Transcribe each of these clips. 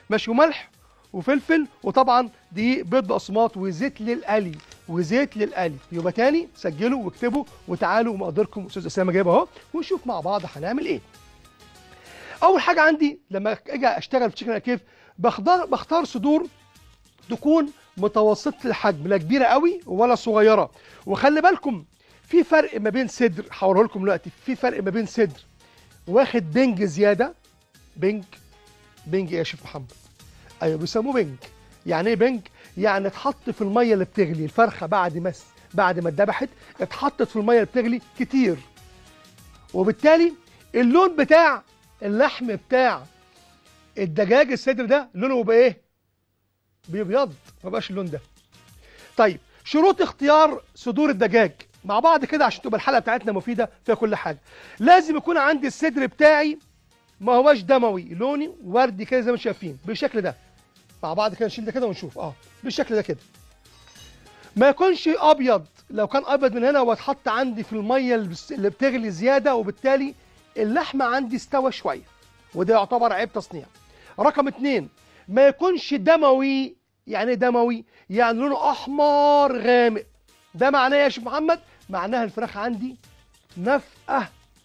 ماشي وملح وفلفل وطبعا دي بيض بقسماط وزيت للقلي وزيت للقلي يبقى تاني سجلوا واكتبوا وتعالوا مقدركم استاذ اسامه جايبه اهو ونشوف مع بعض هنعمل ايه اول حاجه عندي لما اجي اشتغل في تشيكن كيف بختار بختار صدور تكون متوسطه الحجم لا كبيره قوي ولا صغيره وخلي بالكم في فرق ما بين صدر هوريه لكم دلوقتي في فرق ما بين صدر واخد بنج زياده بنج بنج ايه يا شيف محمد ايوه بيسموه بنج يعني ايه بنج يعني اتحط في الميه اللي بتغلي الفرخه بعد ما بعد ما اتذبحت اتحطت في الميه اللي بتغلي كتير وبالتالي اللون بتاع اللحم بتاع الدجاج الصدر ده لونه بيبقى ايه بيبيض ما بقاش اللون ده طيب شروط اختيار صدور الدجاج مع بعض كده عشان تبقى الحلقه بتاعتنا مفيده فيها كل حاجه لازم يكون عندي الصدر بتاعي ما هواش دموي لوني وردي كده زي ما انتم شايفين بالشكل ده مع بعض كده نشيل ده كده ونشوف اه بالشكل ده كده ما يكونش ابيض لو كان ابيض من هنا واتحط عندي في الميه اللي بس- اللي بتغلي زياده وبالتالي اللحمه عندي استوى شويه وده يعتبر عيب تصنيع رقم اتنين ما يكونش دموي يعني ايه دموي يعني لونه احمر غامق ده معناه إيه يا شيخ محمد معناها الفراخ عندي نفقه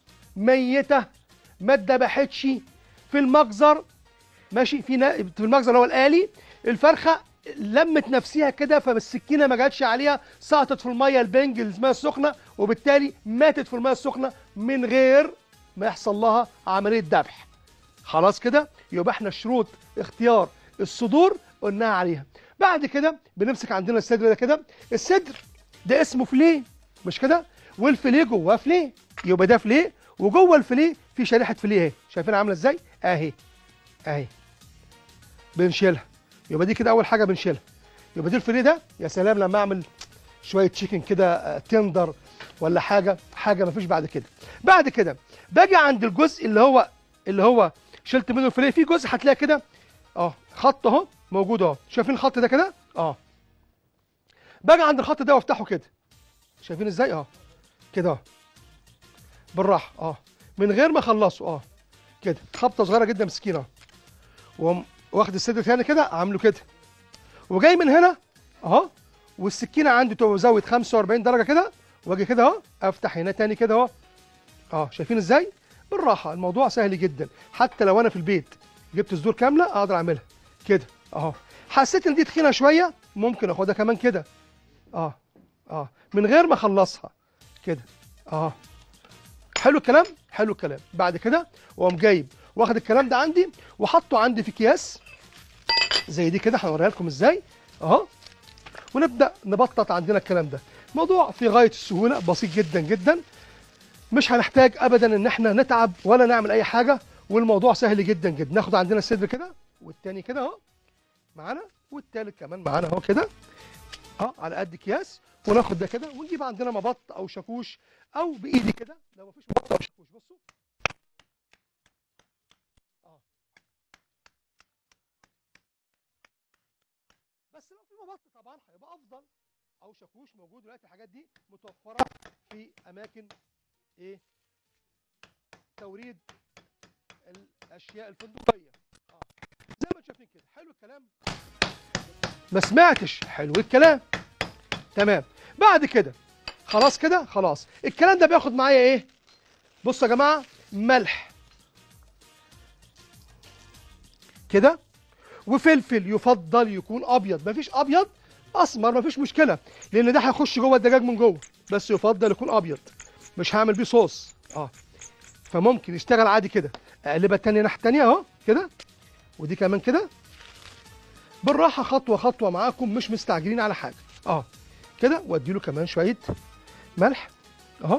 ميته ما اتذبحتش في المجزر ماشي في نا... في المجزر اللي هو الآلي الفرخه لمت نفسها كده فالسكينه ما جاتش عليها سقطت في الميه البنج الميه السخنه وبالتالي ماتت في الميه السخنه من غير ما يحصل لها عمليه ذبح خلاص كده يبقى احنا شروط اختيار الصدور قلناها عليها بعد كده بنمسك عندنا الصدر ده كده الصدر ده اسمه فيليه مش كده والفيليه جواه فيليه يبقى ده فيليه وجوه الفيليه في شريحه فيليه اهي شايفين عامله ازاي اهي اهي بنشيلها يبقى دي كده اول حاجه بنشيلها يبقى دي الفيليه ده يا سلام لما اعمل شويه تشيكن كده آه، تندر ولا حاجه حاجه مفيش بعد كده بعد كده باجي عند الجزء اللي هو اللي هو شلت منه الفيليه في جزء هتلاقي كده اه خط اهو موجود اهو شايفين الخط ده كده اه باجي عند الخط ده وافتحه كده شايفين ازاي اه كده اه بالراحه اه من غير ما اخلصه اه كده خبطه صغيره جدا مسكينه اه واقوم واخد الصدر تاني كده عامله كده وجاي من هنا اهو والسكينه عندي تبقى زاويه 45 درجه كده واجي كده اهو افتح هنا تاني كده اهو اه شايفين ازاي بالراحه الموضوع سهل جدا حتى لو انا في البيت جبت صدور كامله اقدر اعملها كده اهو حسيت ان دي تخينه شويه ممكن اخدها كمان كده اه اه من غير ما اخلصها كده اه حلو الكلام حلو الكلام بعد كده واقوم جايب واخد الكلام ده عندي وحطه عندي في اكياس زي دي كده هنوريها لكم ازاي اهو ونبدا نبطط عندنا الكلام ده موضوع في غايه السهوله بسيط جدا جدا مش هنحتاج ابدا ان احنا نتعب ولا نعمل اي حاجه والموضوع سهل جدا جدا ناخد عندنا الصدر كده والتاني كده اهو معانا والتالت كمان معانا اهو كده اه على قد اكياس وناخد ده كده ونجيب عندنا مبط او شاكوش او بايدي كده لو مفيش مبط او شاكوش بصوا اه بس لو في مبط طبعا هيبقى افضل او شاكوش موجود دلوقتي الحاجات دي متوفره في اماكن ايه توريد الاشياء الفندقيه اه زي ما انتم شايفين كده حلو الكلام ما سمعتش حلو الكلام تمام بعد كده خلاص كده خلاص الكلام ده بياخد معايا ايه بصوا يا جماعه ملح كده وفلفل يفضل يكون ابيض مفيش ابيض اسمر مفيش مشكله لان ده هيخش جوه الدجاج من جوه بس يفضل يكون ابيض مش هعمل بيه صوص اه فممكن يشتغل عادي كده اقلبها التانية ناحيه التانية اهو كده ودي كمان كده بالراحه خطوه خطوه معاكم مش مستعجلين على حاجه اه كده وادي له كمان شويه ملح اهو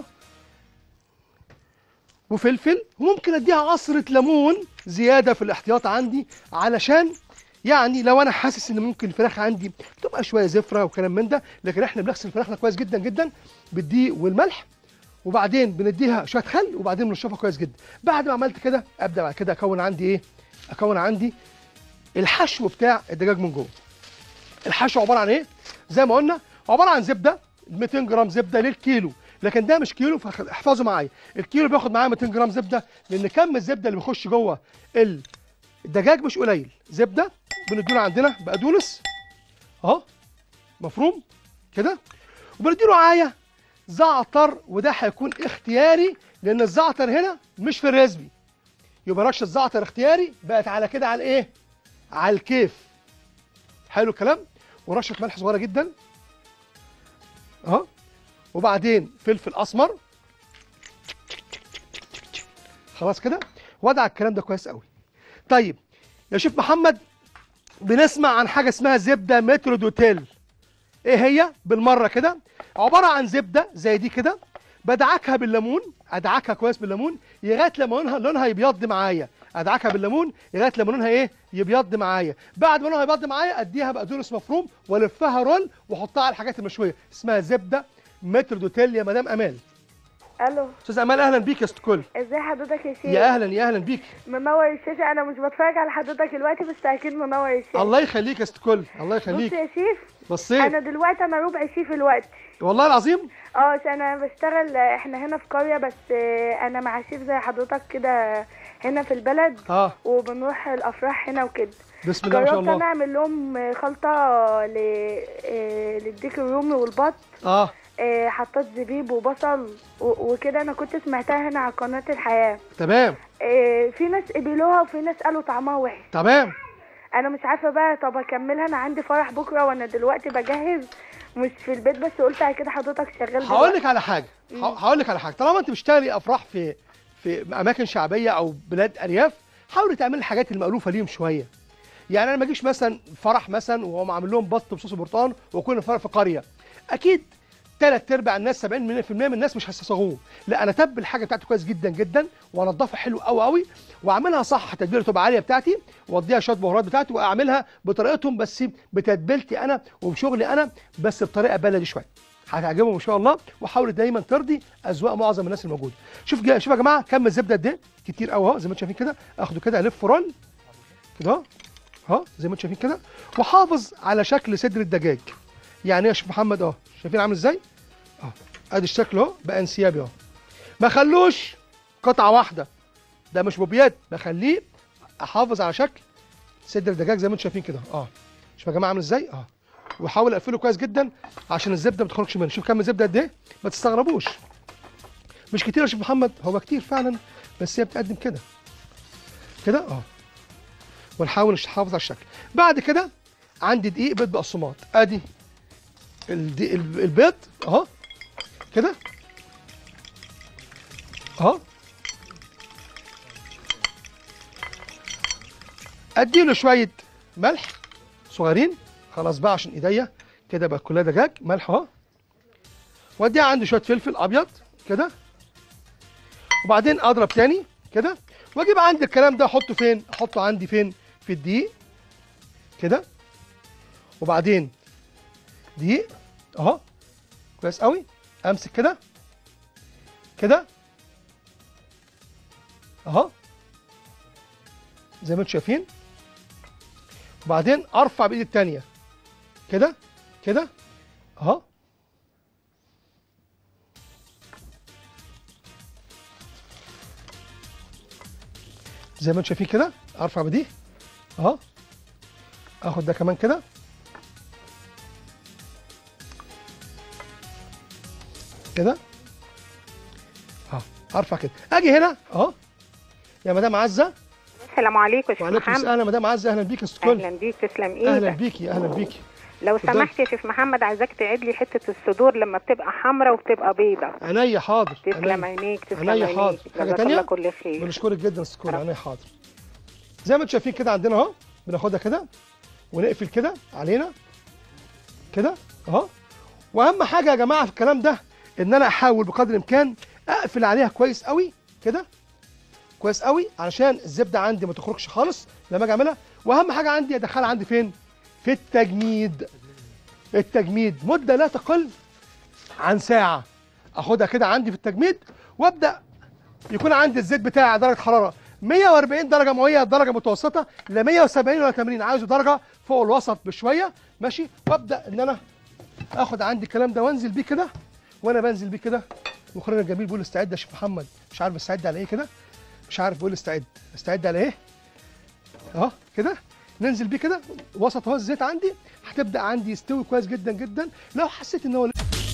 وفلفل وممكن اديها عصره ليمون زياده في الاحتياط عندي علشان يعني لو انا حاسس ان ممكن الفراخ عندي تبقى شويه زفره وكلام من ده لكن احنا بنغسل فراخنا كويس جدا جدا بالدقيق والملح وبعدين بنديها شويه خل وبعدين بنشربها كويس جدا بعد ما عملت كده ابدا بعد كده اكون عندي ايه اكون عندي الحشو بتاع الدجاج من جوه الحشو عباره عن ايه زي ما قلنا عباره عن زبده 200 جرام زبده للكيلو لكن ده مش كيلو فاحفظوا معايا الكيلو بياخد معايا 200 جرام زبده لان كم الزبده اللي بيخش جوه ال الدجاج مش قليل زبده بنديله عندنا بقدونس اهو مفروم كده وبنديله عايه زعتر وده هيكون اختياري لان الزعتر هنا مش في الريسبي يبقى رشه زعتر اختياري بقت على كده على الايه على الكيف حلو الكلام ورشه ملح صغيره جدا اهو وبعدين فلفل اسمر خلاص كده وضع الكلام ده كويس قوي طيب يا شيف محمد بنسمع عن حاجه اسمها زبده مترو دوتيل ايه هي بالمره كده عباره عن زبده زي دي كده بدعكها بالليمون ادعكها كويس بالليمون لغايه لما لونها لونها يبيض معايا ادعكها بالليمون لغايه لما لونها ايه يبيض معايا بعد ما لونها يبيض معايا اديها بقدونس مفروم والفها رول واحطها على الحاجات المشويه اسمها زبده متر دوتيل يا مدام امال الو استاذ امال اهلا بيك يا ست كل ازاي حضرتك يا شيخ يا اهلا يا اهلا بيك منور الشاشه انا مش بتفرج على حضرتك دلوقتي بس اكيد منور الشاشه الله يخليك يا ست كل الله بص يخليك يا شيف بصيت انا دلوقتي انا ربع شيف الوقت والله العظيم اه عشان انا بشتغل احنا هنا في قريه بس آه، انا مع شيف زي حضرتك كده هنا في البلد اه وبنروح الافراح هنا وكده بسم الله ما شاء جربت انا الله اعمل لهم خلطه ل آه، للديك الرومي والبط اه آه، حطيت زبيب وبصل و- وكده انا كنت سمعتها هنا على قناه الحياه تمام آه، في ناس قبلوها وفي ناس قالوا طعمها وحش تمام انا مش عارفه بقى طب اكملها انا عندي فرح بكره وانا دلوقتي بجهز مش في البيت بس قلت على كده حضرتك شغال هقول دلوقتي. لك على حاجه هقول لك على حاجه طالما انت بتشتغلي افراح في في اماكن شعبيه او بلاد ارياف حاولي تعملي الحاجات المألوفه ليهم شويه يعني انا ما اجيش مثلا فرح مثلا وهم عامل لهم بط بصوص برتقال واكون فرح في قريه اكيد ثلاث ارباع الناس 70% من الناس مش هيستصاغوه لا انا اتبل الحاجه بتاعتي كويس جدا جدا وانضفها حلو قوي قوي واعملها صح تتبيله تبقى عاليه بتاعتي واديها شويه بهارات بتاعتي واعملها بطريقتهم بس بتتبيلتي انا وبشغلي انا بس بطريقه بلدي شويه هتعجبهم ان شاء الله وحاول دايما ترضي اذواق معظم الناس الموجوده شوف جا شوف يا جماعه كم الزبده قد ايه كتير قوي اهو زي ما انتم شايفين كده اخده كده الف رول كده اهو اهو زي ما انتم شايفين كده وحافظ على شكل صدر الدجاج يعني ايه يا شيخ محمد اهو شايفين عامل ازاي اهو ادي الشكل اهو بقى انسيابي اهو ما خلوش قطعه واحده ده مش بوبيات بخليه احافظ على شكل صدر الدجاج زي ما انتم شايفين كده اه شوف يا جماعه عامل ازاي اه واحاول اقفله كويس جدا عشان الزبده ما تخرجش منه شوف كم الزبده قد ايه ما تستغربوش مش كتير يا شيخ محمد هو كتير فعلا بس هي بتقدم كده كده اه ونحاول نحافظ على الشكل بعد كده عندي دقيق بيض بقسماط ادي الدقيق البيض اهو كده اهو اديله شويه ملح صغيرين خلاص بقى عشان ايديا كده بقى كلها دجاج ملح اهو واديها عندي شويه فلفل ابيض كده وبعدين اضرب تاني كده واجيب عندي الكلام ده احطه فين احطه عندي فين في الدقيق كده وبعدين دقيق اهو كويس قوي امسك كده كده اهو زي ما انتم شايفين وبعدين ارفع بايدي التانية كده كده اهو زي ما انتم شايفين كده ارفع بدي اهو اخد ده كمان كده كده اهو ارفع كده اجي هنا اهو يا مدام عزه السلام عليكم يا شيخ وعليكم محمد السلام يا مدام عزه اهلا بيك يا ست كل اهلا بيك تسلم اهلا ايدك بيكي اهلا بيكي لو اتفضلي. سمحت يا شيخ محمد عايزاك تعيد لي حته الصدور لما بتبقى حمراء وبتبقى بيضة عينيا حاضر تسلم عينيا. عينيك تسلم عينيا عينيك حاضر. حاجة جزاك تانية؟ الله كل خير بنشكرك جدا يا ست كل عينيا حاضر زي ما انتم شايفين كده عندنا اهو بناخدها كده ونقفل كده علينا كده اهو واهم حاجه يا جماعه في الكلام ده ان انا احاول بقدر الامكان اقفل عليها كويس قوي كده كويس قوي علشان الزبده عندي ما تخرجش خالص لما اجي اعملها واهم حاجه عندي ادخلها عندي فين في التجميد التجميد مده لا تقل عن ساعه اخدها كده عندي في التجميد وابدا يكون عندي الزيت بتاعي على درجه حراره 140 درجه مئويه درجه متوسطه ل 170 ولا 80 عايزه درجه فوق الوسط بشويه ماشي وابدا ان انا اخد عندي الكلام ده وانزل بيه كده وانا بنزل بيه كده مخرجنا الجميل بيقول استعد يا شيخ محمد مش عارف استعد على ايه كده مش عارف بيقول استعد استعد على ايه اهو كده ننزل بيه كده وسط اهو الزيت عندي هتبدا عندي يستوي كويس جدا جدا لو حسيت ان هو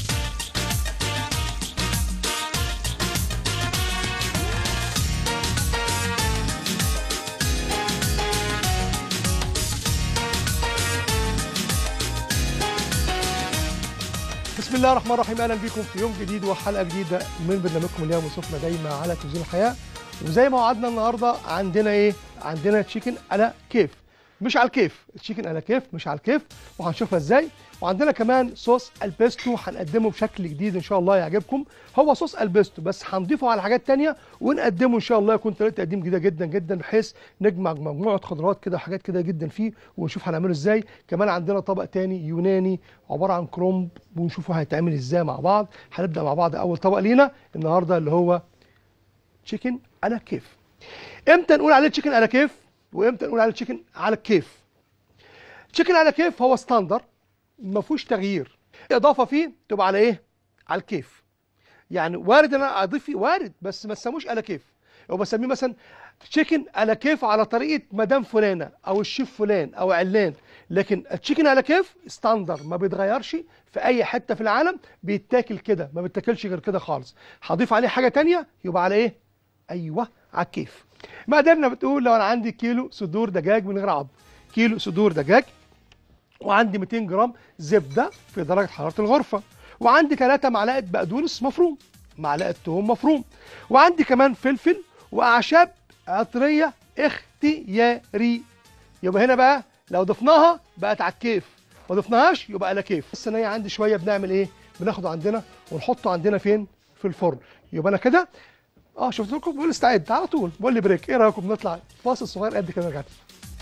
بسم الله الرحمن الرحيم اهلا بكم في يوم جديد وحلقه جديده من برنامجكم اليوم وصفنا دايما على تلفزيون الحياه وزي ما وعدنا النهارده عندنا ايه؟ عندنا تشيكن على كيف مش على الكيف التشيكن على كيف مش على الكيف وهنشوفها ازاي وعندنا كمان صوص البيستو هنقدمه بشكل جديد ان شاء الله يعجبكم هو صوص البيستو بس هنضيفه على حاجات تانية ونقدمه ان شاء الله يكون طريقه تقديم جديده جدا جدا بحيث نجمع مجموعه خضروات كده وحاجات كده جدا فيه ونشوف هنعمله ازاي كمان عندنا طبق تاني يوناني عباره عن كرومب ونشوفه هيتعمل ازاي مع بعض هنبدا مع بعض اول طبق لينا النهارده اللي هو تشيكن على كيف امتى نقول عليه تشيكن على كيف وامتى نقول عليه تشيكن على الكيف تشيكن على كيف هو ستاندر ما فيهوش تغيير اضافه فيه تبقى على ايه على الكيف يعني وارد ان انا اضيف فيه وارد بس ما تسموش على كيف او بسميه مثلا تشيكن على كيف على طريقه مدام فلانه او الشيف فلان او علان لكن التشيكن على كيف ستاندر ما بيتغيرش في اي حته في العالم بيتاكل كده ما بيتاكلش غير كده خالص هضيف عليه حاجه تانية يبقى على ايه ايوه على الكيف مقاديرنا بتقول لو انا عندي كيلو صدور دجاج من غير عظم كيلو صدور دجاج وعندي 200 جرام زبده في درجه حراره الغرفه وعندي 3 معلقه بقدونس مفروم معلقه توم مفروم وعندي كمان فلفل واعشاب عطريه اختياري يبقى هنا بقى لو ضفناها بقت على الكيف ما ضفناهاش يبقى على كيف الصينيه عندي شويه بنعمل ايه بناخده عندنا ونحطه عندنا فين في الفرن يبقى انا كده اه شفت لكم بقول استعد على طول بقول لي بريك ايه رايكم نطلع فاصل صغير قد كده رجعت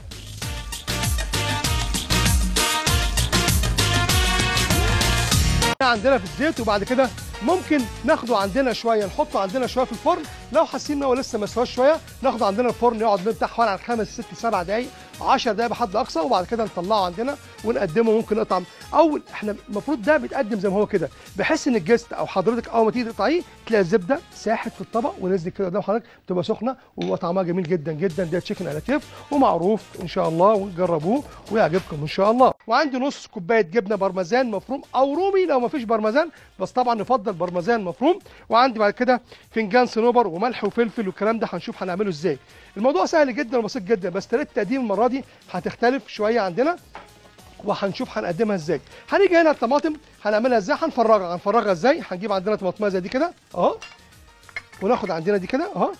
عندنا في الزيت وبعد كده ممكن ناخده عندنا شويه نحطه عندنا شويه في الفرن لو حاسين ان هو لسه ما استواش شويه ناخده عندنا الفرن يقعد بتاع حوالي على خمس ست سبع دقائق 10 دقائق بحد اقصى وبعد كده نطلعه عندنا ونقدمه ممكن نقطع اول احنا المفروض ده بيتقدم زي ما هو كده بحيث ان الجست او حضرتك اول ما تيجي تقطعيه تلاقي الزبده ساحت في الطبق ونزلت كده قدام حضرتك بتبقى سخنه وبيبقى طعمها جميل جدا جدا ده تشيكن على كيف ومعروف ان شاء الله وجربوه ويعجبكم ان شاء الله وعندي نص كوبايه جبنه بارميزان مفروم او رومي لو ما فيش بارميزان بس طبعا نفضل بارميزان مفروم وعندي بعد كده فنجان صنوبر وملح وفلفل والكلام ده هنشوف هنعمله ازاي الموضوع سهل جدا وبسيط جدا بس طريقه التقديم المره دي هتختلف شويه عندنا وهنشوف هنقدمها ازاي هنيجي هنا الطماطم هنعملها ازاي هنفرغها هنفرغها ازاي هنجيب عندنا طماطميه زي دي كده اهو وناخد عندنا دي كده اهو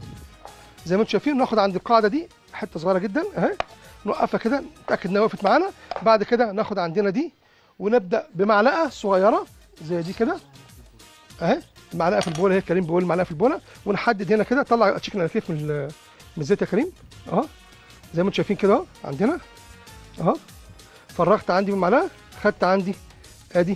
زي ما انتم شايفين ناخد عند القاعده دي حته صغيره جدا اهي نوقفها كده نتاكد انها وقفت معانا بعد كده ناخد عندنا دي ونبدا بمعلقه صغيره زي دي كده اهي معلقه في البوله اهي كريم بيقول معلقه في البوله ونحدد هنا كده طلع تشيكن على كيف من ال- من الزيت يا كريم اهو زي ما انتم شايفين كده اهو عندنا اهو فرغت عندي بالمعلقه خدت عندي ادي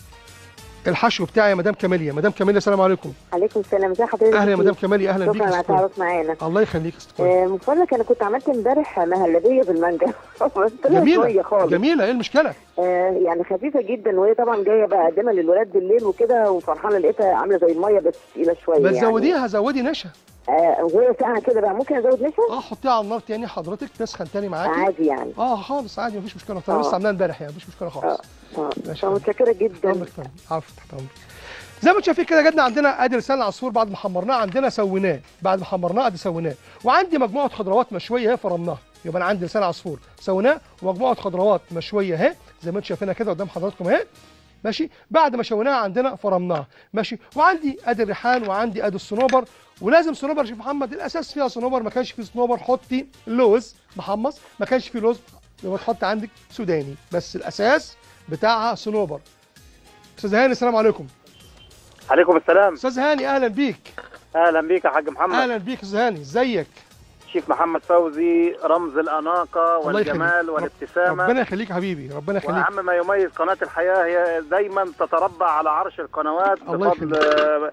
الحشو بتاعي يا مدام كاميليا مدام كاميليا السلام عليكم عليكم السلام ازي حضرتك اهلا يا مدام كاميليا اهلا بيك شكرا على استاذ التعرف معانا الله يخليك استاذ آه، من فضلك انا كنت عملت امبارح مهلبيه بالمانجا بس طلعت شويه جميله خالص جميله ايه المشكله آه يعني خفيفه جدا وهي طبعا جايه بقى اقدمها للولاد بالليل وكده وفرحانه لقيتها عامله زي الميه بس تقيله شويه بس يعني زوديها زودي نشا آه وهي ساقعه كده بقى ممكن ازود نشا اه حطيها على النار تاني حضرتك تسخن تاني معاكي عادي يعني اه خالص عادي مفيش مشكله طبعا آه. لسه عاملاها امبارح يعني مفيش مشكله خالص اه ماشي. متشكره جدا امرك فندم عفوا تحت امرك زي ما انتم شايفين كده جبنا عندنا ادي لسان العصفور بعد ما حمرناه عندنا سويناه بعد ما حمرناه ادي سويناه وعندي مجموعه خضروات مشويه اهي فرمناها يبقى انا عندي لسان عصفور سويناه ومجموعه خضروات مشويه اهي زي ما انتم شايفينها كده قدام حضراتكم اهي ماشي بعد ما شويناها عندنا فرمناها ماشي وعندي ادي الريحان وعندي ادي الصنوبر ولازم صنوبر يا شيخ محمد الاساس فيها صنوبر ما كانش فيه صنوبر حطي لوز محمص ما كانش فيه لوز يبقى تحط عندك سوداني بس الاساس بتاعها صنوبر استاذ هاني السلام عليكم عليكم السلام استاذ هاني اهلا بيك اهلا بيك يا حاج محمد اهلا بيك استاذ هاني ازيك شيف محمد فوزي رمز الاناقه الله يخليك. والجمال رب- والابتسامه ربنا يخليك يا حبيبي ربنا يخليك واهم ما يميز قناه الحياه هي دايما تتربع على عرش القنوات الله بفضل آه،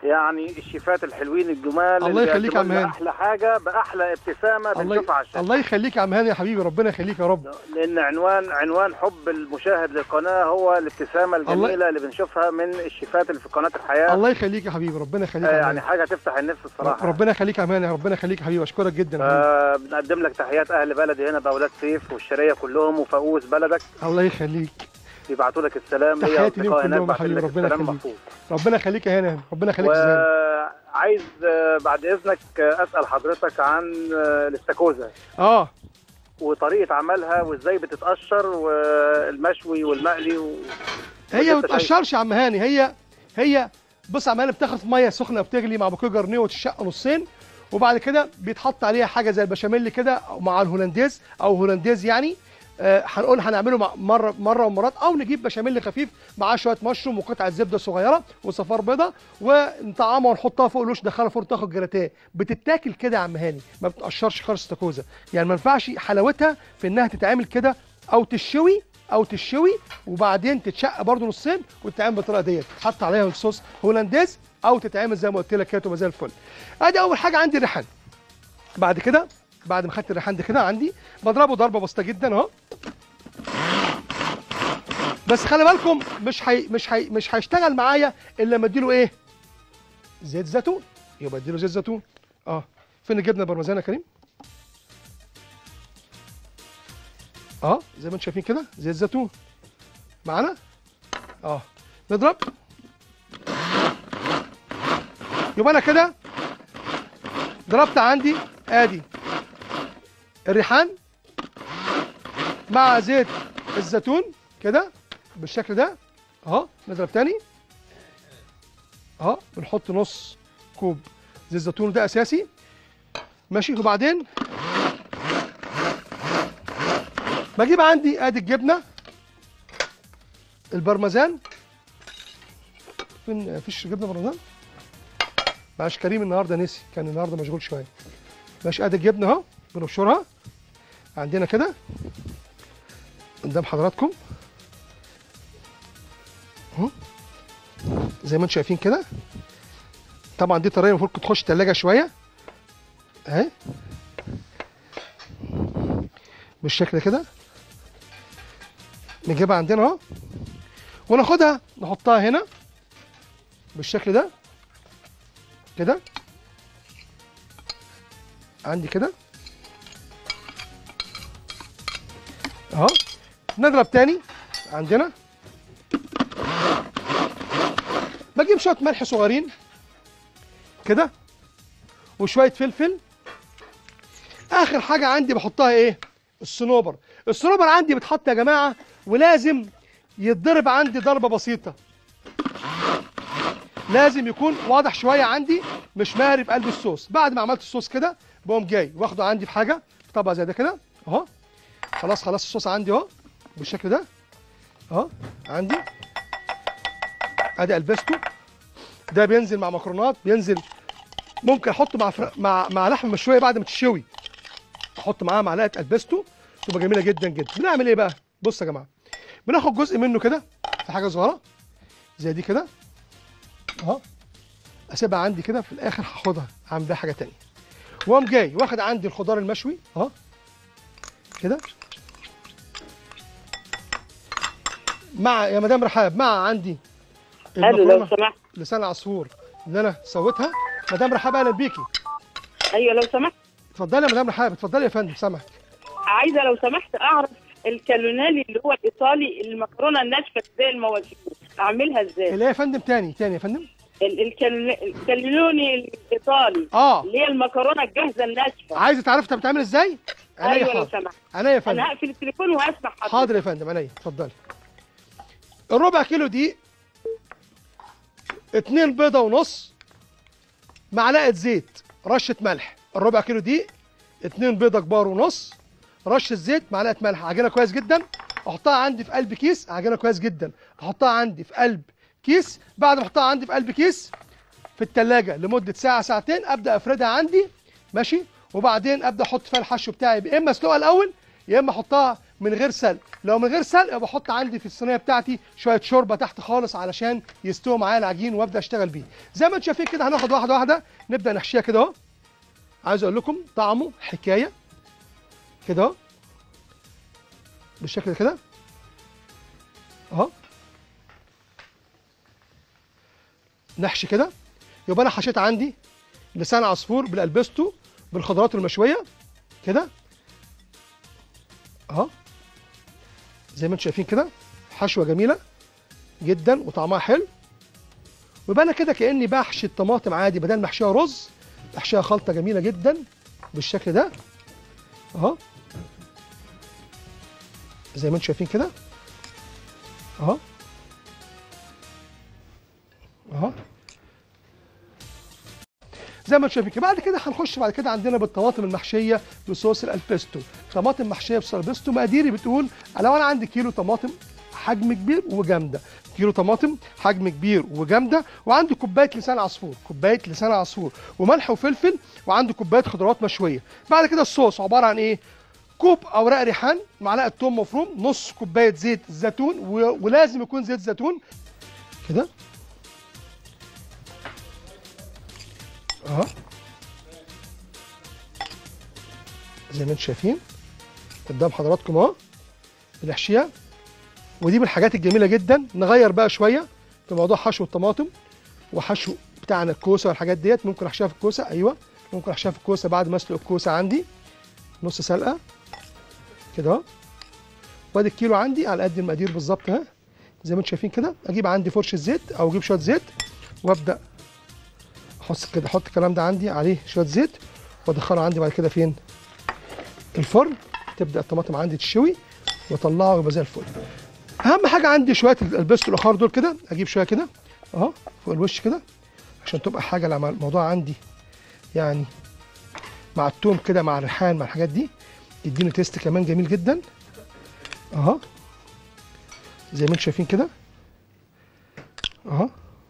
يعني الشيفات الحلوين الجمال الله اللي يخليك يا بيقدموا لنا عم هاني. احلى حاجه باحلى ابتسامه الله بنشوفها على الشاشه الله يخليك يا عم هاني يا حبيبي ربنا يخليك يا رب لان عنوان عنوان حب المشاهد للقناه هو الابتسامه الجميله اللي بنشوفها من الشيفات اللي في قناه الحياه الله يخليك يا حبيبي ربنا يخليك آه، يا عم يعني هاني. حاجه تفتح النفس الصراحه ربنا يخليك يا عم هاني ربنا يخليك يا حبيبي اشكرك جدا يا حبيبي. آه بنقدم لك تحيات اهل بلدي هنا باولاد سيف والشرقيه كلهم وفؤوس بلدك الله يخليك بيبعتوا لك السلام ليا تحياتي ليهم اصدقاء هناك كلهم يا بعتوا حبيبي، لك ربنا السلام يخليك. محفوظ ربنا يخليك يا هاني ربنا يخليك ازاي وعايز آه، بعد اذنك آه، اسال حضرتك عن آه، الاستاكوزا اه وطريقه عملها وازاي بتتقشر والمشوي والمقلي و... هي ما وجبت بتقشرش يا عم هاني هي هي بص يا عم هاني بتاخد في ميه سخنه بتغلي مع بوكيه جرنيه وتشق نصين وبعد كده بيتحط عليها حاجه زي البشاميل كده أو مع الهولنديز او هولنديز يعني آه، هنقول هنعمله مع- مره مره ومرات او نجيب بشاميل خفيف معاه شويه مشروم وقطعه زبده صغيره وصفار بيضه ونطعمها ونحطها فوق الوش ندخلها فرن تاخد جراتيه بتتاكل كده يا عم هاني ما بتقشرش خالص استاكوزا يعني ما ينفعش حلاوتها في انها تتعمل كده او تشوي او تشوي وبعدين تتشق برضو نصين وتتعمل بالطريقه ديت تحط عليها الصوص هولنديز او تتعمل زي ما قلت لك كده تبقى زي الفل ادي اول حاجه عندي الريحان بعد كده بعد ما خدت الريحان ده كده عندي بضربه ضربه بسيطه جدا اهو بس خلي بالكم مش حي مش حي مش هيشتغل معايا الا لما اديله ايه زيت زيتون يبقى اديله زيت زيتون اه فين الجبنه البرمجان يا كريم اه زي ما انتم شايفين كده زيت زيتون معانا اه نضرب يبقى انا كده ضربت عندي ادي الريحان مع زيت الزيتون كده بالشكل ده اهو نضرب تاني اهو بنحط نص كوب زيت زيتون ده اساسي ماشي وبعدين بجيب عندي ادي الجبنه البرمجان فين مفيش جبنه برمجان معلش كريم النهارده نسي كان النهارده مشغول شويه ماشي ادي الجبنه اهو بنبشرها عندنا كده قدام حضراتكم اهو زي ما انتم شايفين كده طبعا دي طريقه المفروض تخش التلاجة شويه اهي بالشكل كده نجيبها عندنا اهو وناخدها نحطها هنا بالشكل ده كده عندي كده اهو نضرب تاني عندنا بجيب شويه ملح صغيرين كده وشويه فلفل اخر حاجه عندي بحطها ايه الصنوبر الصنوبر عندي بتحط يا جماعه ولازم يتضرب عندي ضربه بسيطه لازم يكون واضح شويه عندي مش مهري في قلب الصوص بعد ما عملت الصوص كده بقوم جاي واخده عندي في حاجه في طبق زي ده كده اهو خلاص خلاص الصوص عندي اهو بالشكل ده اهو عندي ادي البستو ده بينزل مع مكرونات بينزل ممكن احطه مع فر... مع مع لحمه مشويه بعد ما تشوي احط معاها معلقه البستو تبقى جميله جدا جدا بنعمل ايه بقى بص يا جماعه بناخد جزء منه كده في حاجه صغيره زي دي كده اهو اسيبها عندي كده في الاخر هاخدها اعمل بيها حاجه تانية واقوم جاي واخد عندي الخضار المشوي اهو كده مع يا مدام رحاب مع عندي الو لو المكرونة سمحت لسان عصفور اللي انا سويتها مدام رحاب اهلا بيكي ايوه لو سمحت اتفضلي يا مدام رحاب اتفضلي يا فندم سامحك عايزه لو سمحت اعرف الكالونالي اللي هو الايطالي المكرونه الناشفه زي المواشي اعملها ازاي اللي هي يا فندم تاني تاني يا فندم ال- الكالون- الكالوني الايطالي اه اللي هي المكرونه الجاهزه الناشفه عايزه تعرف انت بتعمل ازاي عينيا ايوه لو حاضر سمحت عينيا يا فندم انا هقفل التليفون وهسمع حضرتك حاضر يا فندم عينيا اتفضلي الربع كيلو دي اتنين بيضة ونص معلقة زيت رشة ملح الربع كيلو دي اتنين بيضة كبار ونص رشة زيت معلقة ملح اعجنها كويس جدا احطها عندي في قلب كيس اعجنها كويس جدا احطها عندي في قلب كيس بعد ما احطها عندي في قلب كيس في التلاجة لمدة ساعة ساعتين ابدا افردها عندي ماشي وبعدين ابدا احط فيها الحشو بتاعي يا اما اسلقها الاول يا اما احطها من غير سلق لو من غير سلق بحط عندي في الصينيه بتاعتي شويه شوربه تحت خالص علشان يستوي معايا العجين وابدا اشتغل بيه زي ما انتم شايفين كده هناخد واحده واحده نبدا نحشيها كده اهو عايز اقول لكم طعمه حكايه كده اهو بالشكل ده كده اهو نحشي كده يبقى انا حشيت عندي لسان عصفور بالالبستو بالخضروات المشويه كده اهو زي ما انتم شايفين كده حشوه جميله جدا وطعمها حلو ويبقى انا كده كاني بحشي الطماطم عادي بدل ما احشيها رز احشيها خلطه جميله جدا بالشكل ده اهو زي ما انتم شايفين كده اهو اهو زي ما انتم شايفين كده بعد كده هنخش بعد كده عندنا بالطماطم المحشيه بصوص الالبستو طماطم محشيه بصوص الالبستو مقاديري بتقول لو انا عندي كيلو طماطم حجم كبير وجامده كيلو طماطم حجم كبير وجامده وعندي كوبايه لسان عصفور كوبايه لسان عصفور وملح وفلفل وعندي كوبايه خضروات مشويه بعد كده الصوص عباره عن ايه كوب اوراق ريحان معلقه توم مفروم نص كوبايه زيت زيتون و... ولازم يكون زيت زيتون كده اهو زي ما انتم شايفين قدام حضراتكم اهو بنحشيها ودي من الحاجات الجميله جدا نغير بقى شويه في موضوع حشو الطماطم وحشو بتاعنا الكوسه والحاجات ديت ممكن احشيها في الكوسه ايوه ممكن احشيها في الكوسه بعد ما اسلق الكوسه عندي نص سلقه كده اهو وادي الكيلو عندي على قد المقادير بالظبط اهي زي ما انتم شايفين كده اجيب عندي فرشه زيت او اجيب شويه زيت وابدا احط كده احط الكلام ده عندي عليه شويه زيت وادخله عندي بعد كده فين الفرن تبدا الطماطم عندي تشوي واطلعه يبقى زي الفل اهم حاجه عندي شويه البستو الاخر دول كده اجيب شويه كده اهو فوق الوش كده عشان تبقى حاجه لما الموضوع عندي يعني مع التوم كده مع الريحان مع الحاجات دي يديني تيست كمان جميل جدا اهو زي ما انتم شايفين كده اهو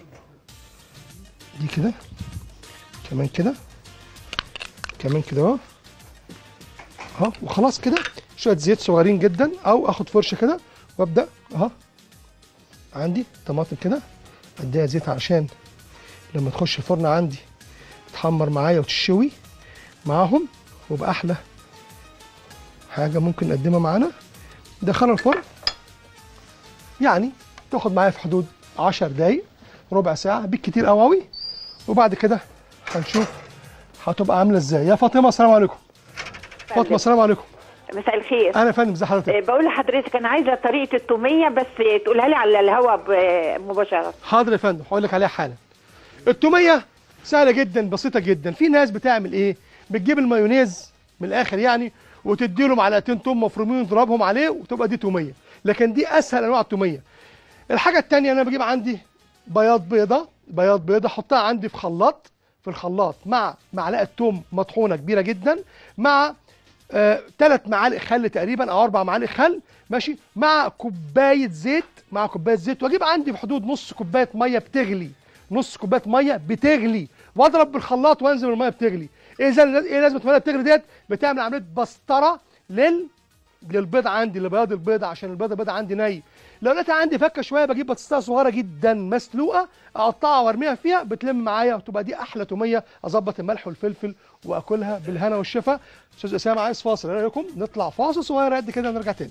دي كده كمان كده كمان كده اهو اهو وخلاص كده شويه زيت صغيرين جدا او اخد فرشه كده وابدا اهو عندي طماطم كده اديها زيت عشان لما تخش الفرن عندي تحمر معايا وتشوي معاهم ويبقى احلى حاجه ممكن نقدمها معانا دخلها الفرن يعني تاخد معايا في حدود 10 دقايق ربع ساعه بالكتير قوي قوي وبعد كده هنشوف هتبقى عامله ازاي يا فاطمه السلام عليكم فاطمه السلام عليكم مساء الخير انا يا فندم ازي حضرتك آه، بقول لحضرتك انا عايزه طريقه التوميه بس تقولها لي على الهواء ب- مباشره حاضر يا فندم هقول لك عليها حالا التوميه سهله جدا بسيطه جدا في ناس بتعمل ايه بتجيب المايونيز من الاخر يعني وتدي له معلقتين توم مفرومين وتضربهم عليه وتبقى دي توميه لكن دي اسهل انواع التوميه الحاجه الثانيه انا بجيب عندي بياض بيضه بياض بيضه احطها عندي في خلاط في الخلاط مع معلقه توم مطحونه كبيره جدا مع ثلاث معالق خل تقريبا او اربع معالق خل ماشي مع كوبايه زيت مع كوبايه زيت واجيب عندي في حدود نص كوبايه ميه بتغلي نص كوبايه ميه بتغلي واضرب بالخلاط وانزل الميه بتغلي ايه زي ايه لازمه الميه بتغلي ديت بتعمل عمليه بسطره لل للبيض عندي لبياض البيض عشان البيض البيض عندي ني لو لقيتها عندي فكه شويه بجيب بطاطسيه صغيره جدا مسلوقه اقطعها وارميها فيها بتلم معايا وتبقى دي احلى توميه اظبط الملح والفلفل واكلها بالهنا والشفا استاذ اسامه عايز فاصل ايه رايكم نطلع فاصل صغير قد كده ونرجع تاني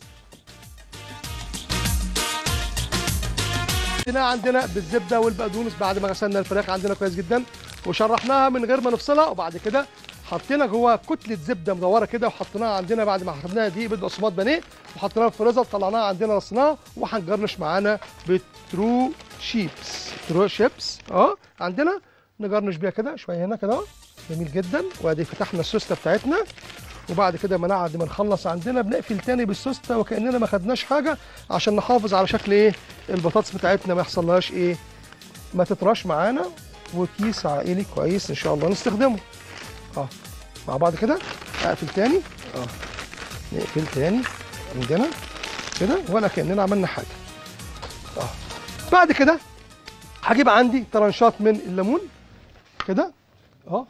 عندنا عندنا بالزبده والبقدونس بعد ما غسلنا الفراخ عندنا كويس جدا وشرحناها من غير ما نفصلها وبعد كده حطينا جواها كتله زبده مدوره كده وحطيناها عندنا بعد ما حطيناها دي بيض بقسماط بانيه وحطيناها في الفريزر طلعناها عندنا رصناها وهنجرنش معانا بترو شيبس ترو شيبس اه عندنا نجرنش بيها كده شويه هنا كده اهو جميل جدا وادي فتحنا السوسته بتاعتنا وبعد كده ما بعد ما نخلص عندنا بنقفل تاني بالسوسته وكاننا ما خدناش حاجه عشان نحافظ على شكل ايه البطاطس بتاعتنا ما يحصلهاش ايه ما تطراش معانا وكيس عائلي كويس ان شاء الله نستخدمه اه مع بعض كده اقفل تاني اه نقفل تاني عندنا كده ولا كاننا عملنا حاجه اه بعد كده هجيب عندي طرنشات من الليمون كده اهو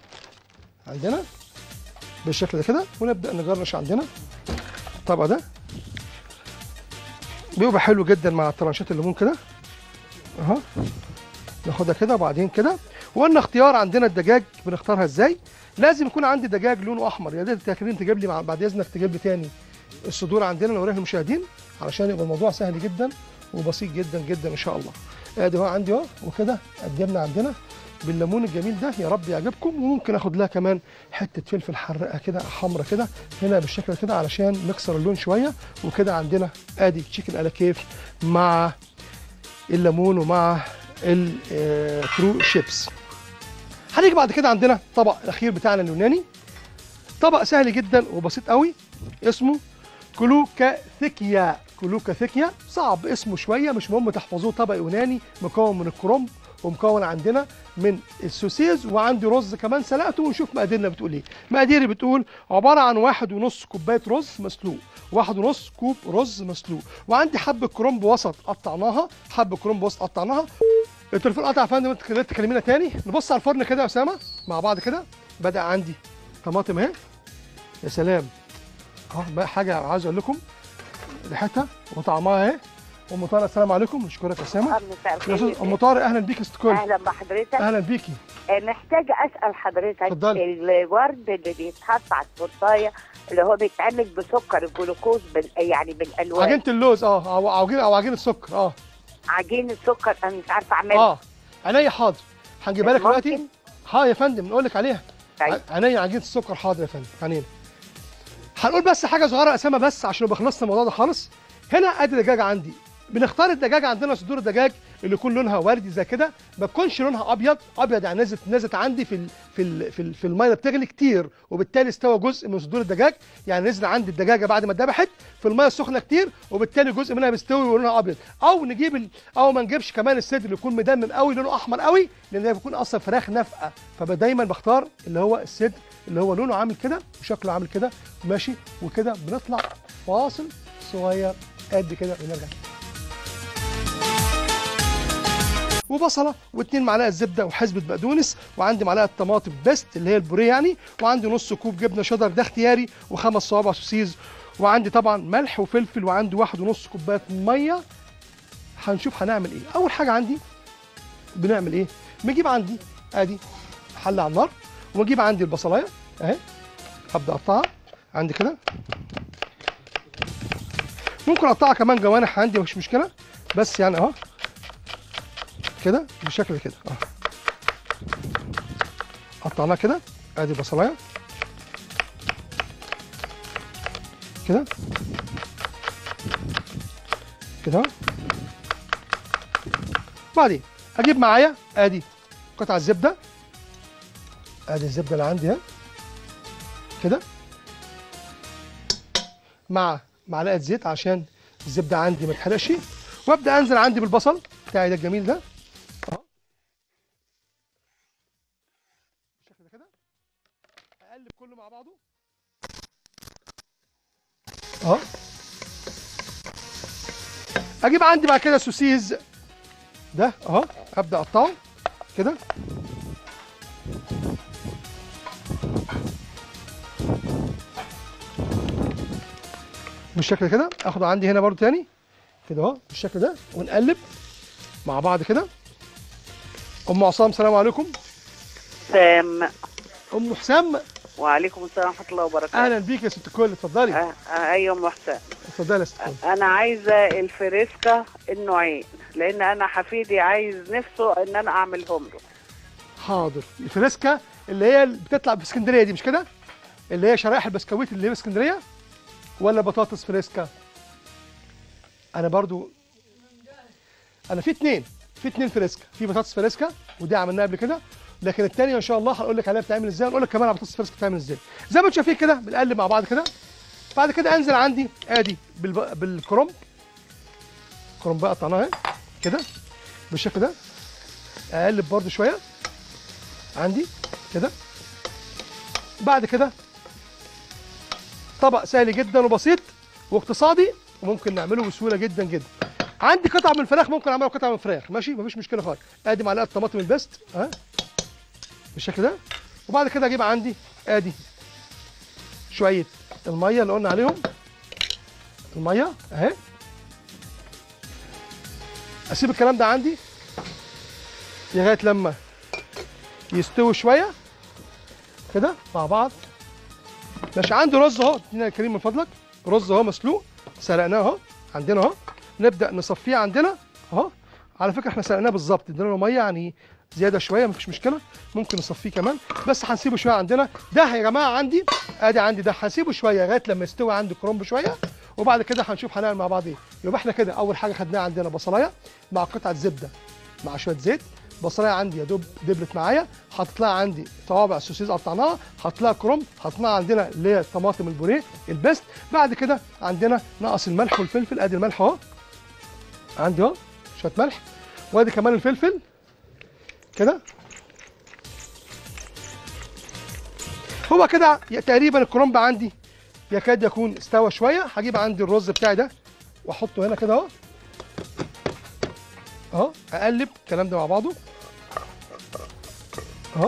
عندنا بالشكل ده كده ونبدا نجرش عندنا الطبق ده بيبقى حلو جدا مع ترانشات الليمون كده اهو ناخدها كده وبعدين كده وقلنا اختيار عندنا الدجاج بنختارها ازاي لازم يكون عندي دجاج لونه احمر يا ريت يا كريم تجيب لي مع- بعد اذنك تجيب لي تاني الصدور عندنا نوريها للمشاهدين علشان يبقى الموضوع سهل جدا وبسيط جدا جدا ان شاء الله ادي اهو عندي اهو وكده قدمنا عندنا بالليمون الجميل ده يا رب يعجبكم وممكن اخد لها كمان حته فلفل حراقه كده حمرا كده هنا بالشكل كده علشان نكسر اللون شويه وكده عندنا ادي تشيكن على كيف مع الليمون ومع الترو شيبس هنيجي بعد كده عندنا طبق الاخير بتاعنا اليوناني طبق سهل جدا وبسيط قوي اسمه كلوكاثيكيا كلوكاثيكيا صعب اسمه شويه مش مهم تحفظوه طبق يوناني مكون من الكرنب ومكون عندنا من السوسيز وعندي رز كمان سلقته ونشوف مقاديرنا بتقول ايه مقاديري بتقول عباره عن واحد ونص كوبايه رز مسلوق واحد ونص كوب رز مسلوق وعندي حبه كرنب وسط قطعناها حبه كرنب وسط قطعناها التليفون قطع يا فندم انت كده تكلمينا تاني نبص على الفرن كده يا اسامه مع بعض كده بدا عندي طماطم اهي يا سلام اه بقى حاجه عايز اقول لكم ريحتها وطعمها اهي ام طارق السلام عليكم نشكرك يا اسامه مساء يا الخير استاذ ام طارق اهلا بيك يا ست كل اهلا بحضرتك اهلا بيكي آه، محتاجه اسال حضرتك اتفضلي. الورد اللي بيتحط على التورتايه اللي هو بيتعمل بسكر الجلوكوز بال... يعني بالالوان عجينه اللوز اه او عجينه او عجينه السكر اه عجين السكر انا مش عارفه اعملها اه عينيا حاضر هنجيبها لك دلوقتي ممكن؟ ها يا فندم نقول لك عليها طيب. عينيا عجينه السكر حاضر يا فندم عينينا هنقول بس حاجه صغيره يا اسامه بس عشان نبقى خلصنا الموضوع ده خالص هنا ادي دجاج عندي بنختار الدجاج عندنا صدور الدجاج اللي يكون لونها وردي زي كده ما تكونش لونها ابيض ابيض يعني نزلت نزلت عندي في ال في ال في, ال في الميه اللي بتغلي كتير وبالتالي استوى جزء من صدور الدجاج يعني نزل عندي الدجاجه بعد ما اتذبحت في الميه السخنه كتير وبالتالي جزء منها مستوي ولونها ابيض او نجيب ال او ما نجيبش كمان الصدر اللي يكون مدمم قوي لونه احمر قوي لان ده بيكون اصلا فراخ نافقه فدايما بختار اللي هو الصدر اللي هو لونه عامل كده وشكله عامل كده ماشي وكده بنطلع فاصل صغير قد كده ونرجع وبصله واتنين معلقه زبده وحزبه بقدونس وعندي معلقه طماطم بيست اللي هي البوريه يعني وعندي نص كوب جبنه شيدر ده اختياري وخمس صوابع سوسيز وعندي طبعا ملح وفلفل وعندي واحد ونص كوبايه ميه هنشوف هنعمل ايه اول حاجه عندي بنعمل ايه بنجيب عندي ادي حله على النار ونجيب عندي البصلايه اهي هبدا اقطعها عندي كده ممكن اقطعها كمان جوانح عندي مش مشكله بس يعني اهو كده بالشكل كده اه قطعناها كده ادي بصلايه كده كده اهو. بعدين اجيب معايا ادي قطع الزبده ادي الزبده اللي عندي اهي كده مع معلقه زيت عشان الزبده عندي ما تحرقش وابدا انزل عندي بالبصل بتاعي ده الجميل ده اهو بالشكل ده كده اقلب كله مع بعضه اهو اجيب عندي بعد كده سوسيز ده اهو ابدا اقطعه كده بالشكل كده اخده عندي هنا برضو تاني كده اهو بالشكل ده ونقلب مع بعض كده ام عصام سلام عليكم سام ام حسام وعليكم السلام ورحمه الله وبركاته اهلا بيك يا ست الكل اتفضلي آه آه ايوه ام حسام اتفضلي يا ست الكل انا عايزه الفريسكا النوعين لان انا حفيدي عايز نفسه ان انا اعملهم له حاضر الفريسكا اللي هي اللي بتطلع في اسكندريه دي مش كده اللي هي شرايح البسكويت اللي هي في اسكندريه ولا بطاطس فريسكا انا برضو انا في اتنين في اتنين فريسكا في بطاطس فريسكا ودي عملناها قبل كده لكن التانية ان شاء الله هنقول لك عليها بتتعمل ازاي ونقول لك كمان على بطاطس فريسكا بتتعمل ازاي زي ما انتم شايفين كده بنقلب مع بعض كده بعد كده انزل عندي ادي بالب... بالكرنب كرنب بقى قطعناها اهي كده بالشكل ده اقلب برضو شويه عندي كده بعد كده طبق سهل جدا وبسيط واقتصادي وممكن نعمله بسهوله جدا جدا عندي قطع من الفراخ ممكن اعمله قطع من الفراخ ماشي مفيش مشكله خالص ادي معلقه طماطم البيست ها بالشكل ده وبعد كده اجيب عندي ادي شويه الميه اللي قلنا عليهم الميه اهي اسيب الكلام ده عندي لغايه لما يستوي شويه كده مع بعض ماشي عندي رز اهو ادينا يا كريم من فضلك رز اهو مسلوق سلقناه اهو عندنا اهو نبدا نصفيه عندنا اهو على فكره احنا سلقناه بالظبط ادينا له ميه يعني زياده شويه مفيش مشكله ممكن نصفيه كمان بس هنسيبه شويه عندنا ده يا جماعه عندي ادي عندي ده هنسيبه شويه لغايه لما يستوي عندي كرنب شويه وبعد كده هنشوف هنعمل مع بعض ايه يبقى احنا كده اول حاجه خدناها عندنا بصلايه مع قطعه زبده مع شويه زيت بصلايه عندي يا دوب دبلت معايا حاطط لها عندي توابع سوسيز قطعناها حاطط لها كرنب حطيناها عندنا اللي هي طماطم البوريه البيست بعد كده عندنا نقص الملح والفلفل ادي الملح اهو عندي اهو شويه ملح وادي كمان الفلفل كده هو كده ي- تقريبا الكرنب عندي يكاد يكون استوى شويه هجيب عندي الرز بتاعي ده واحطه هنا كده اهو اهو اقلب الكلام ده مع بعضه اهو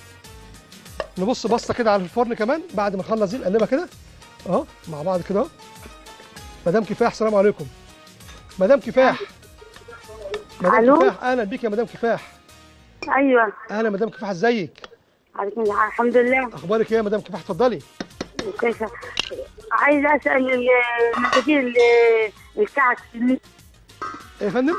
نبص بصه كده على الفرن كمان بعد ما نخلص دي نقلبها كده اهو مع بعض كده اهو مدام كفاح السلام عليكم مدام كفاح مدام ألو؟ كفاح اهلا بيك يا مدام كفاح ايوه اهلا مدام كفاح ازيك عليكم السلام. الحمد لله اخبارك ايه يا مدام كفاح اتفضلي كيف عايز اسال المقادير الكعك ايه يا فندم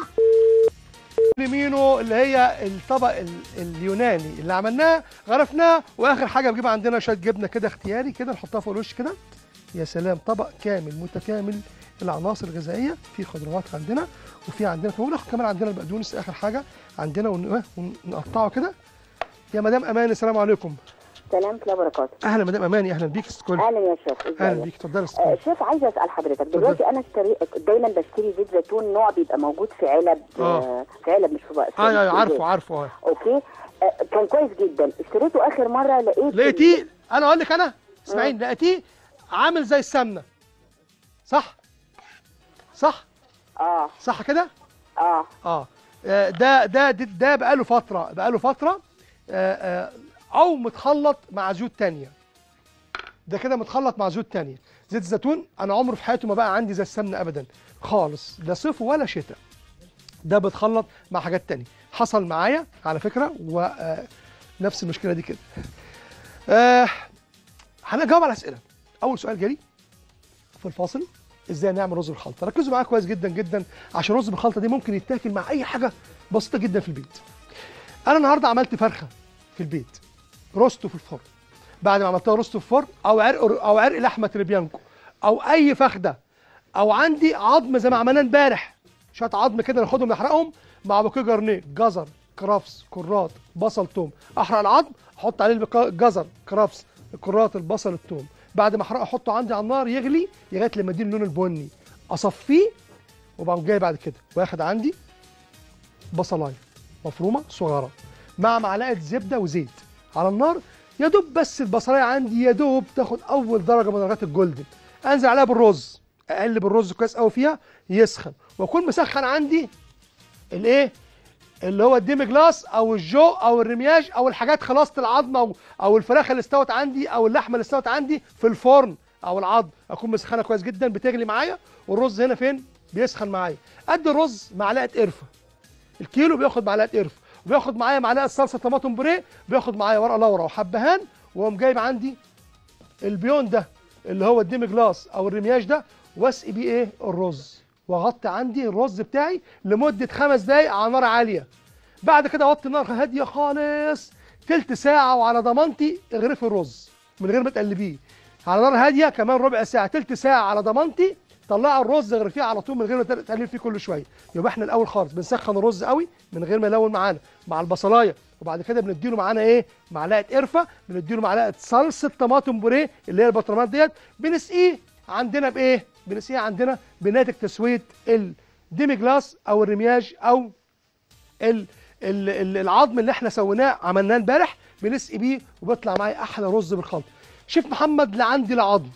مينو اللي هي الطبق ال- اليوناني اللي عملناه غرفناه واخر حاجه بجيب عندنا شويه جبنه كده اختياري كده نحطها فوق الوش كده يا سلام طبق كامل متكامل العناصر الغذائيه في خضروات عندنا وفي عندنا كمان ناخد كمان عندنا البقدونس اخر حاجه عندنا ون- ونقطعه كده يا مدام اماني السلام عليكم سلام الله وبركاته اهلا مدام اماني اهلا بيك ستكول اهلا يا شيخ اهلا ازيك بيك اتفضلي آه، ستكول شيف عايزه اسال حضرتك دلوقتي انا اشتري دايما بشتري زيت زيتون نوع بيبقى موجود في علب آه. آه، في علب مش في بقى ايوه ايوه عارفه عارفه اه اوكي آه، كان كويس جدا اشتريته اخر مره لقيت لقيتيه انا اقول لك انا اسمعين لقيتيه عامل زي السمنه صح صح اه صح كده اه اه آه، ده ده ده, ده بقاله فتره بقاله فتره آه، آه، او متخلط مع زيوت تانية ده كده متخلط مع زيوت تانية زيت الزيتون انا عمره في حياتي ما بقى عندي زي السمنه ابدا خالص لا صيف ولا شتاء ده بتخلط مع حاجات تانية حصل معايا على فكره ونفس المشكله دي كده آه هنجاوب على اسئله اول سؤال جالي في الفاصل ازاي نعمل رز بالخلطه ركزوا معايا كويس جدا جدا عشان الرز بالخلطه دي ممكن يتاكل مع اي حاجه بسيطه جدا في البيت انا النهارده عملت فرخه في البيت روستو في الفرن بعد ما عملتها روستو في الفرن او عرق او عرق لحمه تريبيانكو او اي فخده او عندي عظم زي ما عملناه امبارح شويه عظم كده ناخدهم نحرقهم مع بوكيه جرنيه جزر كرفس كرات بصل توم احرق العظم احط عليه البقا- الجزر كرفس الكرات البصل التوم بعد ما احرقه احطه عندي على النار يغلي لغايه لما يديني اللون البني اصفيه وبقوم جاي بعد كده واخد عندي بصلايه مفرومه صغيره مع معلقه زبده وزيت على النار يا دوب بس البصلايه عندي يا دوب تاخد اول درجه من درجات الجولدن انزل عليها بالرز اقلب الرز كويس قوي فيها يسخن واكون مسخن عندي الايه اللي هو الديمي جلاس او الجو او الرمياج او الحاجات خلاصه العظم او او الفراخ اللي استوت عندي او اللحمه اللي استوت عندي في الفرن او العظم اكون مسخنه كويس جدا بتغلي معايا والرز هنا فين بيسخن معايا قد الرز معلقه قرفه الكيلو بياخد معلقه قرفه وبياخد معايا معلقه صلصه طماطم بوريه بياخد معايا ورقه لورا وحبهان واقوم جايب عندي البيون ده اللي هو الديمي جلاس او الرمياج ده واسقي بيه ايه الرز واغطي عندي الرز بتاعي لمده خمس دقايق على نار عاليه بعد كده اوطي النار هاديه خالص تلت ساعه وعلى ضمانتي اغرفي الرز من غير ما تقلبيه على نار هاديه كمان ربع ساعه تلت ساعه على ضمانتي طلعي الرز اغرفيه على طول من غير ما تقلبي فيه كل شويه يبقى احنا الاول خالص بنسخن الرز قوي من غير ما يلون معانا مع البصلايه وبعد كده بنديله معانا ايه معلقه قرفه بنديله معلقه صلصه طماطم بوريه اللي هي البطرمات ديت بنسقيه عندنا بايه بنسقيه عندنا بناتج تسويه الديمي جلاس او الرمياج او ال ال ال العظم اللي احنا سويناه عملناه امبارح بنسقي بيه وبيطلع معايا احلى رز بالخلط شيف محمد لا عندي لا عظم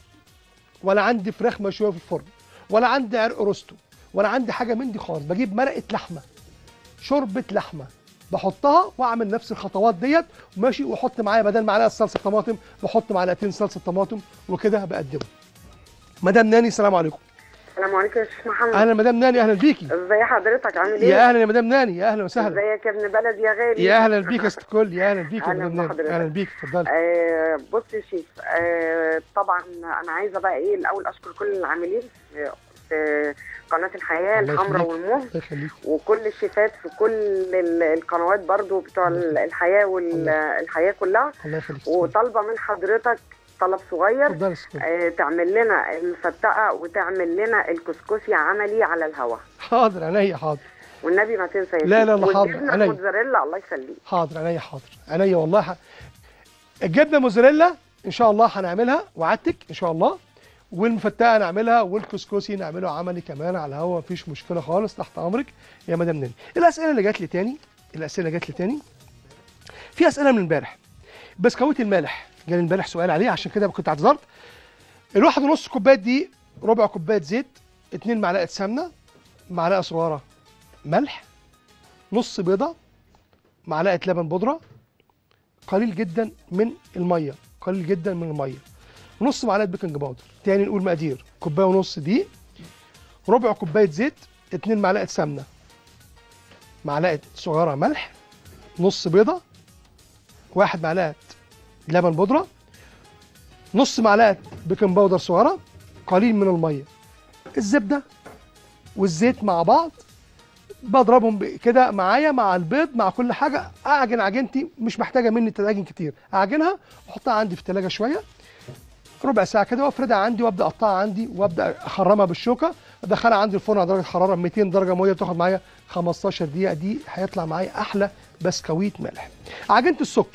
ولا عندي فراخ مشويه في الفرن ولا عندي عرق روستو ولا عندي حاجه من دي خالص بجيب مرقه لحمه شوربه لحمه بحطها واعمل نفس الخطوات ديت وماشي واحط معايا بدل معلقه صلصه طماطم بحط معلقتين صلصه طماطم وكده بقدمه مدام ناني السلام عليكم السلام عليكم يا شيخ محمد اهلا مدام ناني اهلا بيكي ازي حضرتك عامل ايه؟ يا اهلا يا مدام ناني يا اهلا وسهلا ازيك يا ابن بلد يا غالي يا اهلا بيك يا ست الكل يا اهلا بيك يا أهلا مدام ناني بحضرتك. اهلا بيك اتفضلي آه بص يا شيخ آه طبعا انا عايزه بقى ايه الاول اشكر كل العاملين في, في قناه الحياه الله الحمراء يخليك. والموز الله يخليك وكل الشيفات في كل ال- القنوات برضو بتوع ال- الحياه والحياه كلها الله يخليك وطالبه من حضرتك طلب صغير اتفضلي يا ست الكل. آه تعمل لنا المفتقه وتعمل لنا الكسكسي عملي على الهواء حاضر عينيا حاضر والنبي ما تنسى يا لا، لا، شيخ. لا، حاضر، والجبنه عينيا. الموتزاريلا الله يخليك حاضر عينيا حاضر عينيا والله ح... الجبنه موزاريلا ان شاء الله هنعملها وعدتك ان شاء الله والمفتقه نعملها والكسكسي نعمله عملي كمان على الهوا مفيش مشكله خالص تحت امرك يا مدام ناني الاسئله اللي جات لي تاني الاسئله اللي جات لي تاني في اسئله من امبارح بسكويت المالح جالي امبارح سؤال عليه عشان كده كنت اعتذرت الواحد ونص كوبايه دي ربع كوبايه زيت اتنين معلقه سمنه معلقه صغيره ملح نص بيضه معلقه لبن بودره قليل جدا من الميه قليل جدا من الميه نص معلقه بيكنج باودر تاني نقول مقادير كوبايه ونص دي ربع كوبايه زيت اتنين معلقه سمنه معلقه صغيره ملح نص بيضه واحد معلقه لبن بودره نص معلقه بيكنج باودر صغيره قليل من الميه الزبده والزيت مع بعض بضربهم ب- كده معايا مع البيض مع كل حاجه اعجن عجينتي مش محتاجه مني تتعجن كتير اعجنها واحطها عندي في التلاجة شويه ربع ساعه كده وافردها عندي وابدا اقطعها عندي وابدا اخرمها بالشوكه ادخلها عندي الفرن على درجه حراره 200 درجه ميه بتاخد معايا 15 دقيقه دي هيطلع معايا احلى بسكويت ملح عجينه السكر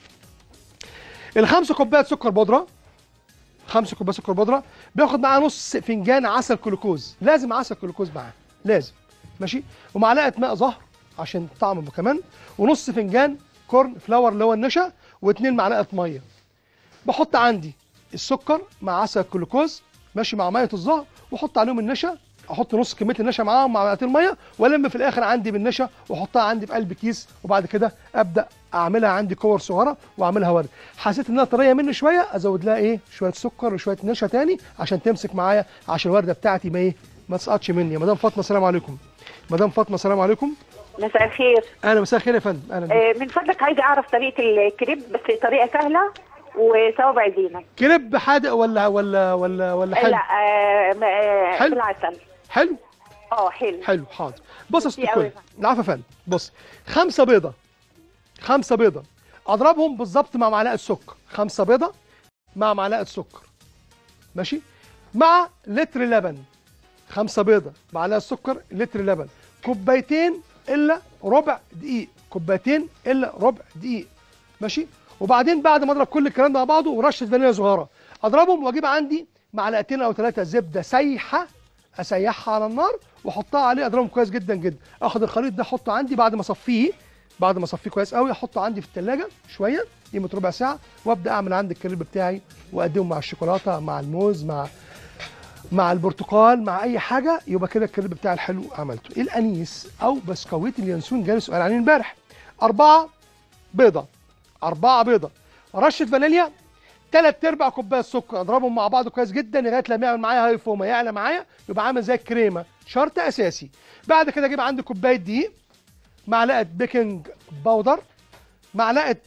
الخمسه كوبايات سكر بودره خمسة كوبايات سكر بودره بياخد معاه نص فنجان عسل جلوكوز لازم عسل جلوكوز معاه لازم ماشي ومعلقه ماء زهر عشان طعم كمان ونص فنجان كورن فلاور اللي هو النشا واتنين معلقه ميه بحط عندي السكر مع عسل الجلوكوز ماشي مع ميه الزهر واحط عليهم النشا احط نص كميه النشا معاهم مع معلقتين ميه والم في الاخر عندي بالنشا واحطها عندي في قلب كيس وبعد كده ابدا اعملها عندي كور صغيره واعملها ورد حسيت انها طريه مني شويه ازود لها ايه شويه سكر وشويه نشا تاني عشان تمسك معايا عشان الورده بتاعتي ما ايه ما تسقطش مني يا مدام فاطمه السلام عليكم مدام فاطمه السلام عليكم مساء الخير اهلا مساء الخير يا فندم اهلا بيك. آه، من فضلك عايزه اعرف طريقه الكريب بس طريقه سهله وصوابع زينه كريب حادق ولا ولا ولا ولا حلو لا آه، م- آه، حلو. بالعسل حلو اه حلو حلو حاضر بص يا ست ميرسي أوي الكل يا العفو يا فندم بص خمسه بيضه خمسه بيضه اضربهم بالظبط مع معلقه سكر خمسه بيضه مع معلقه سكر ماشي مع لتر لبن خمسه بيضه معلقه سكر لتر لبن كوبايتين الا ربع دقيق كوبايتين الا ربع دقيق ماشي وبعدين بعد ما اضرب كل الكلام ده مع بعضه ورشه فانيليا صغيره اضربهم واجيب عندي معلقتين او ثلاثه زبده سايحه اسيحها على النار واحطها عليه اضربهم كويس جدا جدا اخد الخليط ده احطه عندي بعد ما اصفيه بعد ما اصفيه كويس قوي احطه عندي في الثلاجه شويه قيمه ربع ساعه وابدا اعمل عندي الكريب بتاعي واقدمه مع الشوكولاته مع الموز مع مع البرتقال مع اي حاجه يبقى كده الكريب بتاعي الحلو عملته الانيس او بسكويت اليانسون جالي سؤال عليه امبارح اربعه بيضه اربعه بيضه رشه فانيليا ثلاث ارباع كوبايه سكر اضربهم مع بعض كويس جدا لغايه لما يعمل معايا هاي فوما يعلى معايا يبقى عامل زي الكريمه شرط اساسي بعد كده اجيب عندي كوبايه دقيق معلقه بيكنج باودر معلقه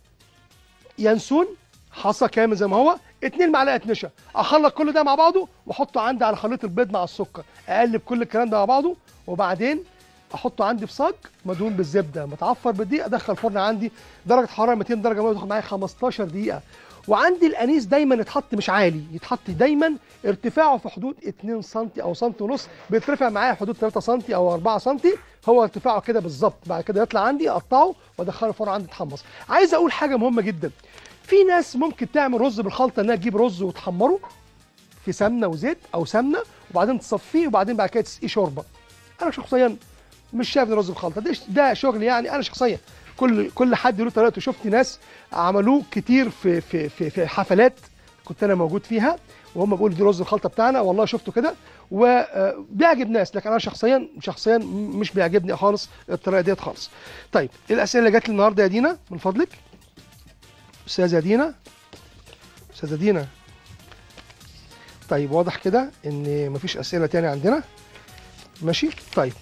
ينسون حصى كامل زي ما هو اتنين معلقه نشا اخلط كل ده مع بعضه واحطه عندي على خليط البيض مع السكر اقلب كل الكلام ده مع بعضه وبعدين احطه عندي في صاج مدهون بالزبده متعفر بالدقيق ادخل الفرن عندي درجه حراره 200 درجه مئويه تاخد معايا 15 دقيقه وعندي الانيس دايما يتحط مش عالي يتحط دايما ارتفاعه في حدود 2 سم او سم ونص بيترفع معايا حدود 3 سم او 4 سم هو ارتفاعه كده بالظبط بعد كده يطلع عندي اقطعه وادخله الفرن عندي يتحمص عايز اقول حاجه مهمه جدا في ناس ممكن تعمل رز بالخلطه انها تجيب رز وتحمره في سمنه وزيت او سمنه وبعدين تصفيه وبعدين بعد كده تسقيه شوربه انا شخصيا مش شايف ان الرز بالخلطه ده ده شغل يعني انا شخصيا كل كل حد له طريقته شفت ناس عملوه كتير في في في, في حفلات كنت انا موجود فيها وهم بيقولوا دي رز الخلطه بتاعنا والله شفته كده وبيعجب ناس لكن انا شخصيا شخصيا مش بيعجبني خالص الطريقه ديت خالص طيب الاسئله اللي جات لي النهارده يا دينا من فضلك استاذه دينا استاذه دينا طيب واضح كده ان مفيش اسئله تاني عندنا ماشي طيب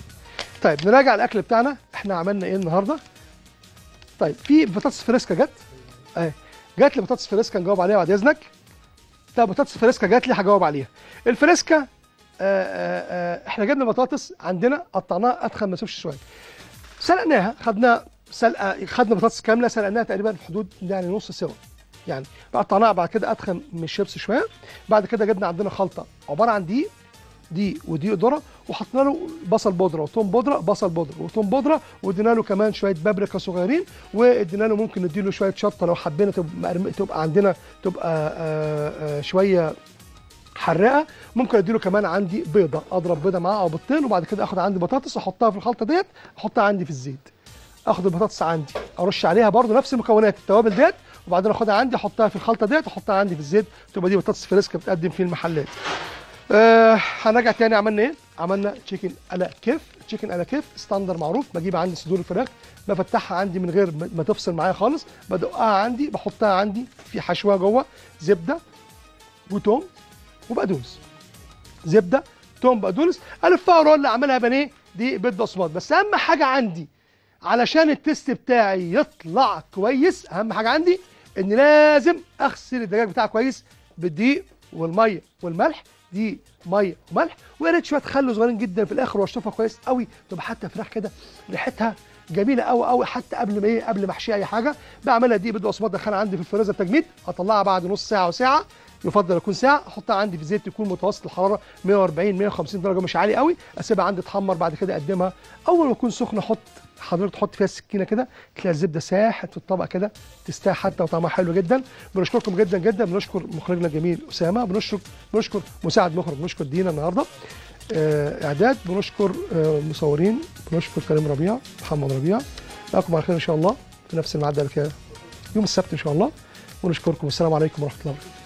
طيب نراجع الاكل بتاعنا احنا عملنا ايه النهارده طيب في بطاطس فريسكا جت اهي جات لي بطاطس فريسكا نجاوب عليها بعد اذنك طب بطاطس فريسكا جات لي هجاوب عليها الفريسكا آه آه آه احنا جبنا بطاطس عندنا قطعناها اتخن ما نسيبش شويه سلقناها خدنا سلقه خدنا بطاطس كامله سلقناها تقريبا في حدود يعني نص سوا يعني قطعناها بعد كده اتخن من الشيبس شويه بعد كده جبنا عندنا خلطه عباره عن دقيق دقيق ودقيق ذره وحطينا له بصل بودره وثوم بودره بصل بودره وثوم بودره وادينا له كمان شويه بابريكا صغيرين وادينا له ممكن نديله شويه شطه لو حبينا تبقى تبقى عندنا تبقى آآ آآ شويه حراقه ممكن اديله كمان عندي بيضه اضرب بيضه معاه او بيضتين وبعد كده اخد عندي بطاطس احطها في الخلطه ديت احطها عندي في الزيت اخد البطاطس عندي ارش عليها برضو نفس المكونات التوابل ديت وبعدين اخدها عندي احطها في الخلطه ديت احطها عندي في الزيت تبقى دي بطاطس فريسكا بتقدم في المحلات آه هنرجع تاني عملنا ايه عملنا تشيكن على كيف تشيكن على كيف ستاندر معروف بجيب عندي صدور الفراخ بفتحها عندي من غير ما تفصل معايا خالص بدقها عندي بحطها عندي في حشوها جوه زبده وتوم وبقدونس زبده توم بقدونس الفها رول اعملها بانيه دي بيض بصمات بس اهم حاجه عندي علشان التست بتاعي يطلع كويس اهم حاجه عندي ان لازم اغسل الدجاج بتاعي كويس بالدقيق والميه والملح دي ميه وملح ويا ريت شويه خل صغيرين جدا في الاخر واشطفها كويس قوي تبقى حتى فراخ كده ريحتها جميله قوي قوي حتى قبل ما ايه قبل ما احشيها اي حاجه بعملها دي بيض بصمات دخلها عندي في الفريزر تجميد اطلعها بعد نص ساعه وساعه يفضل يكون ساعه احطها عندي في زيت يكون متوسط الحراره 140 150 درجه مش عالي قوي اسيبها عندي تحمر بعد كده اقدمها اول ما تكون سخنه احط حضرتك تحط فيها السكينه كده تلاقي الزبده ساحت في الطبق كده تستاهل حتى وطعمها حلو جدا بنشكركم جدا جدا بنشكر مخرجنا الجميل اسامه بنشكر بنشكر مساعد مخرج بنشكر دينا النهارده آه اعداد بنشكر آه مصورين بنشكر كريم ربيع محمد ربيع نراكم على خير ان شاء الله في نفس الميعاد ده يوم السبت ان شاء الله ونشكركم والسلام عليكم ورحمه الله وبركاته